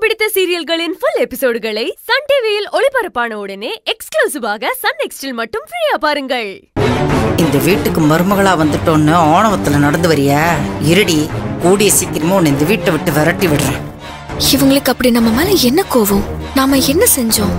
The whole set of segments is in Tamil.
பிடித்த சீரியல்களின் ஃபுல் எபிசோடுகளை சன் டிவியில் ஒளிபரப்பான உடனே எக்ஸ்க்ளூசிவாக சன் நெக்ஸ்டில் மட்டும் ஃப்ரீயா பாருங்கள் இந்த வீட்டுக்கு மருமகளா வந்துட்டோன்னு ஆணவத்துல நடந்து வரியா இருடி கூடிய சீக்கிரமா உன்னை இந்த வீட்டை விட்டு விரட்டி விடுறேன் இவங்களுக்கு அப்படி நம்ம மேல என்ன கோவம் நாம என்ன செஞ்சோம்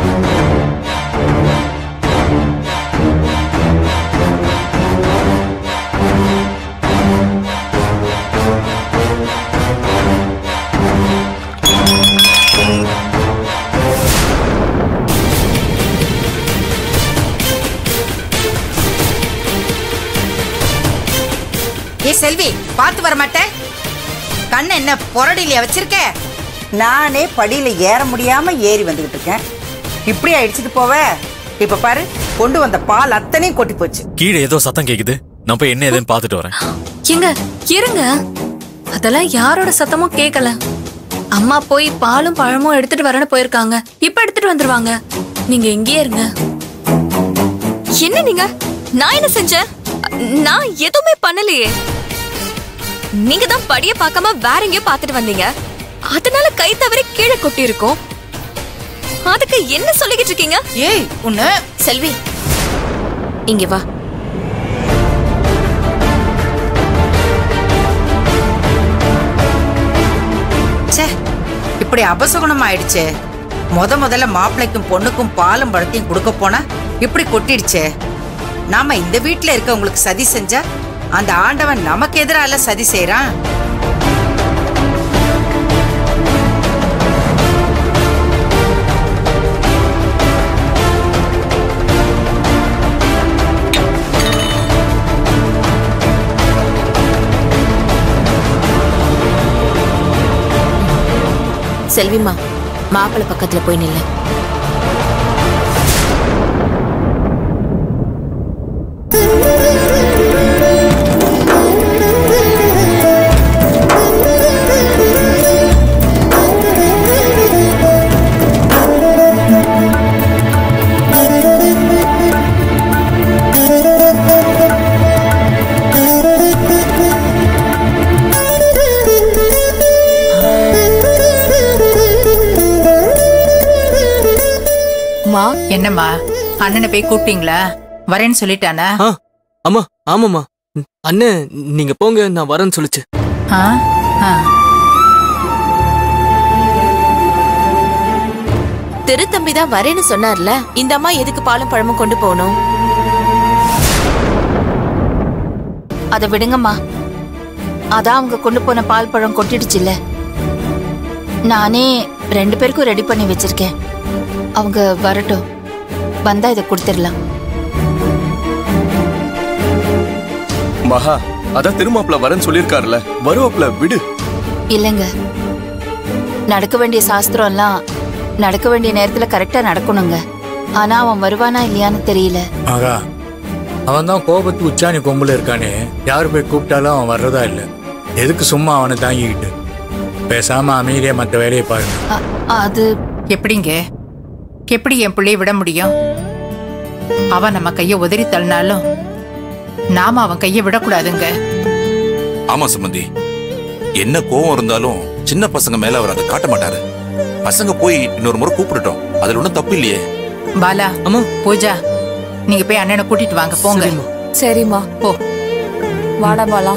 ஏ செல்வி பார்த்து வர மாட்டேன் கண்ணை என்ன புரடியில வச்சிருக்க நானே படியில ஏற முடியாம ஏறி வந்துகிட்டு இருக்கேன் இப்படி அடிச்சுட்டு போவ இப்ப பாரு கொண்டு வந்த பால் அத்தனையும் கொட்டி போச்சு கீழே ஏதோ சத்தம் கேக்குது நான் போய் என்ன ஏதுன்னு பாத்துட்டு வரேன் எங்க இருங்க அதெல்லாம் யாரோட சத்தமும் கேட்கல அம்மா போய் பாலும் பழமும் எடுத்துட்டு வரேன்னு போயிருக்காங்க இப்ப எடுத்துட்டு வந்துருவாங்க நீங்க எங்கேயே இருங்க என்ன நீங்க நான் என்ன செஞ்சேன் நான் எதுவுமே பண்ணலையே நீங்க தான் படிய பார்க்காம வேற எங்கேயோ பார்த்துட்டு வந்தீங்க அதனால கை தவறி கீழே கொட்டி இருக்கும் அதுக்கு என்ன சொல்லிக்கிட்டு இருக்கீங்க ஏய் உன்ன செல்வி இங்க வா ச்சே இப்படி அபசகுணம் ஆயிடுச்சே முத முதல்ல மாப்பிள்ளைக்கும் பொண்ணுக்கும் பாலும் பழத்தையும் கொடுக்க போனா இப்படி கொட்டிடுச்சே நாம இந்த வீட்ல இருக்கவங்களுக்கு சதி செஞ்சா அந்த ஆண்டவன் நமக்கு எதிரால சதி செய்யறான் செல்விமா மாப்பிள்ளை பக்கத்துல போய் நில்லு மா என்னம்மா அண்ணனை போய் கூப்பிட்டீங்களா வரேன்னு சொல்லிட்டானா ஆ அம்மா ஆமாம்மா ம், அண்ணன் நீங்க போங்க நான் வரேன்னு சொல்லுச்சு ஆ ஆ திருத்தம்பி தான் வரேன்னு சொன்னார்ல இந்த அம்மா எதுக்கு பாலும் பழமும் கொண்டு போகணும் அதை விடுங்கம்மா அதான் அவங்க கொண்டு போன பால் பழம் கொட்டிடுச்சுல்ல நானே ரெண்டு பேருக்கும் ரெடி பண்ணி வச்சிருக்கேன் அவங்க வரட்டும் வந்தா இதை கொடுத்துடலாம் மகா அதான் திருமாப்ல வரேன்னு சொல்லியிருக்காருல வருவாப்ல விடு இல்லைங்க நடக்க வேண்டிய சாஸ்திரம்லாம் நடக்க வேண்டிய நேரத்துல கரெக்டா நடக்கணுங்க ஆனா அவன் வருவானா இல்லையான்னு தெரியல ஆகா அவன் தான் கோபத்து உச்சாணி கொம்புல இருக்கானே யார் போய் கூப்பிட்டாலும் அவன் வர்றதா இல்லை எதுக்கு சும்மா அவனை தாங்கிக்கிட்டு பேசாம அமைதியா மற்ற வேலையை பாருங்க அ- அது எப்படிங்க எப்படி என் பிள்ளைய விட முடியும் அவன் நம்ம கைய உதறி தள்ளினாலும் நாம அவன் கைய விடக்கூடாதுங்க ஆமா சம்பந்தி என்ன கோவம் இருந்தாலும் சின்ன பசங்க மேல அவர் அதை காட்ட மாட்டாரு பசங்க போய் இன்னொரு முறை கூப்பிடட்டும் அதுல ஒண்ணும் தப்பு இல்லையே பாலா அம்மா பூஜா நீங்க போய் அண்ணனை கூட்டிட்டு வாங்க போங்க சரிம்மா. சரிம்மா போ வாடா பாலா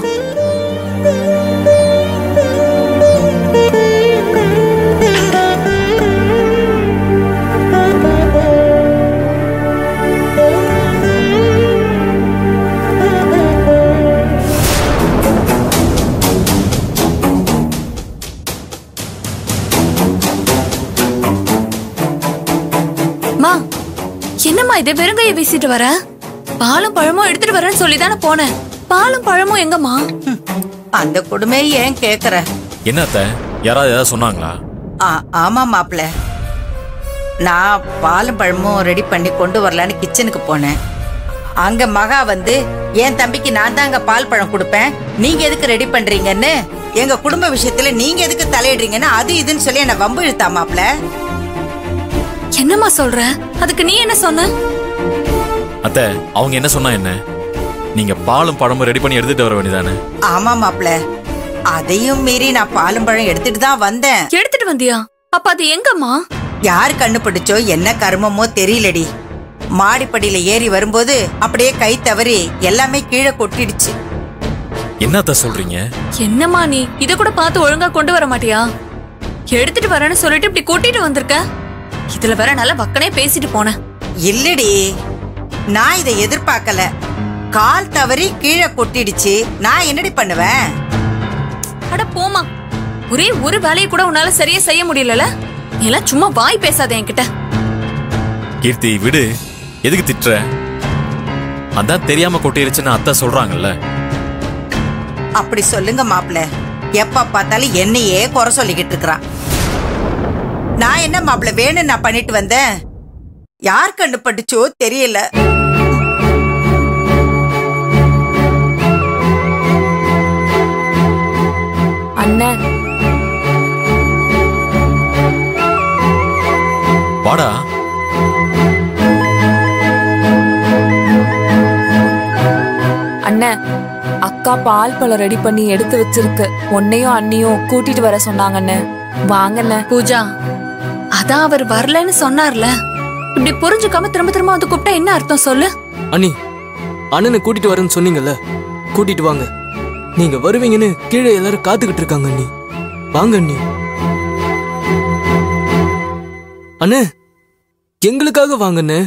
மா என்னம்மா இது வெறுங்கைய வீசிட்டு வர பாலும் பழமும் எடுத்துட்டு வரேன்னு சொல்லி தானே போனேன் பாலும் பழமும் எங்கம்மா அந்த கொடுமை ஏன் கேக்குற என்ன அத்தை யாராவது ஏதாவது சொன்னாங்களா ஆ, ஆமா மாப்பிள்ள நான் பாலும் பழமும் ரெடி பண்ணி கொண்டு வரலான்னு கிச்சனுக்கு போனேன் அங்க மகா வந்து என் தம்பிக்கு நான் தாங்க பால் பழம் கொடுப்பேன் நீங்க எதுக்கு ரெடி பண்றீங்கன்னு எங்க குடும்ப விஷயத்துல நீங்க எதுக்கு தலையிடுறீங்கன்னு அது இதுன்னு சொல்லி என்ன வம்பு இழுத்தா மாப்பிள்ள என்னம்மா சொல்ற அதுக்கு நீ என்ன சொன்ன அத்தை அவங்க என்ன சொன்னா என்ன நீங்க பாலும் பழமும் ரெடி பண்ணி எடுத்துட்டு வர வேண்டியதானே ஆமா மாப்பிள்ள அதையும் மீறி நான் பாலும் பழம் எடுத்துட்டு தான் வந்தேன் எடுத்துட்டு வந்தியா அப்ப அது எங்கம்மா யார் கண்டுபிடிச்சோ என்ன கருமமோ தெரியலடி மாடிப்படியில ஏறி வரும்போது அப்படியே கை தவறி எல்லாமே கீழே கொட்டிடுச்சு என்னத்த சொல்றீங்க என்னம்மா நீ இத கூட பார்த்து ஒழுங்கா கொண்டு வர மாட்டியா எடுத்துட்டு வரேன்னு சொல்லிட்டு இப்படி கூட்டிட்டு வந்திருக்க இதுல வேற நல்லா வக்கனே பேசிட்டு போனேன் இல்லடி நான் இதை எதிர்பார்க்கல கால் தவறி கீழே கொட்டிடுச்சு நான் என்னடி பண்ணுவேன் அட போமா ஒரே ஒரு வேலையை கூட உன்னால சரியா செய்ய முடியலல நீ எல்லாம் சும்மா வாய் பேசாத என்கிட்ட கீர்த்தி விடு எதுக்கு திட்டுற அதான் தெரியாம கொட்டிருச்சுன்னு அத்தை சொல்றாங்கல்ல அப்படி சொல்லுங்க மாப்பிள்ள எப்ப பார்த்தாலும் என்னையே குறை சொல்லிக்கிட்டு இருக்கிறான் நான் என்ன மாப்பிள்ள வேணும் நான் பண்ணிட்டு வந்தேன் யார் கண்டுபட்டுச்சோ தெரியல அண்ணன் வாடா அண்ணன் அக்கா பால் பழம் ரெடி பண்ணி எடுத்து வச்சிருக்கு உன்னையும் அண்ணியும் கூட்டிட்டு வர சொன்னாங்கண்ணே வாங்கண்ணே பூஜா அதான் அவர் வரலன்னு சொன்னார்ல இப்படி புரிஞ்சுக்காம திரும்ப திரும்ப வந்து கூப்பிட்டா என்ன அர்த்தம் சொல்லு அண்ணி அண்ணனை கூட்டிட்டு வரேன்னு சொன்னீங்கல்ல கூட்டிட்டு வாங்க நீங்க வருவீங்கன்னு கீழே எல்லாரும் காத்துக்கிட்டு இருக்காங்க அண்ணி வாங்க அண்ணி அண்ணே எங்களுக்காக வாங்கண்ணே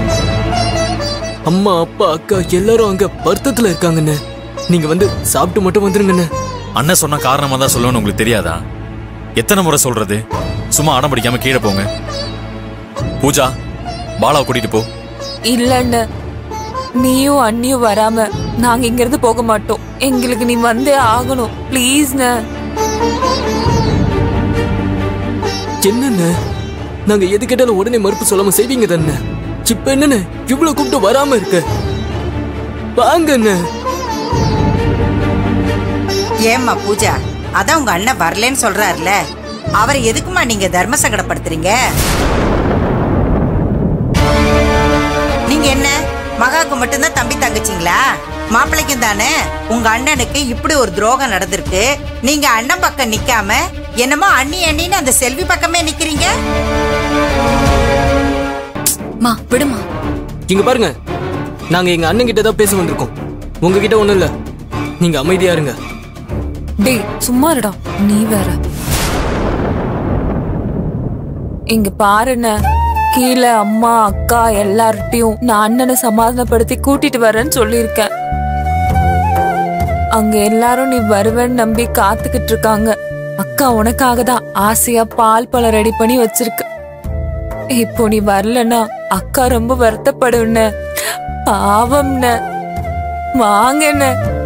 அம்மா அப்பா அக்கா எல்லாரும் அங்க வருத்தத்துல இருக்காங்கண்ணே நீங்க வந்து சாப்பிட்டு மட்டும் வந்துருங்கண்ணே அண்ணன் சொன்ன காரணமா தான் சொல்லணும்னு உங்களுக்கு தெரியாதா எத்தனை முறை சொல்றது சும்மா அடம் பிடிக்காம கீழே போங்க பூஜா பாலாவை கூட்டிட்டு போ இல்லன்னு நீயும் அண்ணியும் வராம நாங்க இங்க இருந்து போக மாட்டோம் எங்களுக்கு நீ வந்தே ஆகணும் ப்ளீஸ்ண்ணே என்னண்ணே நாங்க எது கேட்டாலும் உடனே மறுப்பு சொல்லாம செய்வீங்க தானே இப்ப என்னண்ணே இவ்வளவு கூப்பிட்டு வராம இருக்க வாங்கண்ணே ஏம்மா பூஜா அதான் உங்க அண்ணன் வரலன்னு சொல்றாருல அவரை எதுக்குமா நீங்க தர்ம சங்கடப்படுத்துறீங்க நீங்க என்ன மகாக்கு மட்டும்தான் தம்பி தங்கச்சிங்களா மாப்பிள்ளைக்கும் தானே உங்க அண்ணனுக்கு இப்படி ஒரு துரோகம் நடந்திருக்கு நீங்க அண்ணன் பக்கம் நிக்காம என்னமோ அண்ணி அண்ணின்னு அந்த செல்வி பக்கமே நிக்கிறீங்க மா விடுமா இங்க பாருங்க நாங்க எங்க அண்ணன் கிட்ட தான் பேச வந்திருக்கோம் உங்ககிட்ட ஒண்ணும் இல்ல நீங்க அமைதியா இருங்க டேய் சும்மா இருடா நீ வேற இங்க பாருண்ண கீழே அம்மா அக்கா எல்லார்ட்டையும் நான் அண்ணனை சமாதானப்படுத்தி கூட்டிட்டு வரேன்னு சொல்லியிருக்கேன் அங்க எல்லாரும் நீ வருவேன்னு நம்பி காத்துக்கிட்டு இருக்காங்க அக்கா உனக்காக தான் ஆசையா பால் பழம் ரெடி பண்ணி வச்சிருக்கு இப்போ நீ வரலன்னா அக்கா ரொம்ப வருத்தப்படும்ன பாவம்ன வாங்கண்ண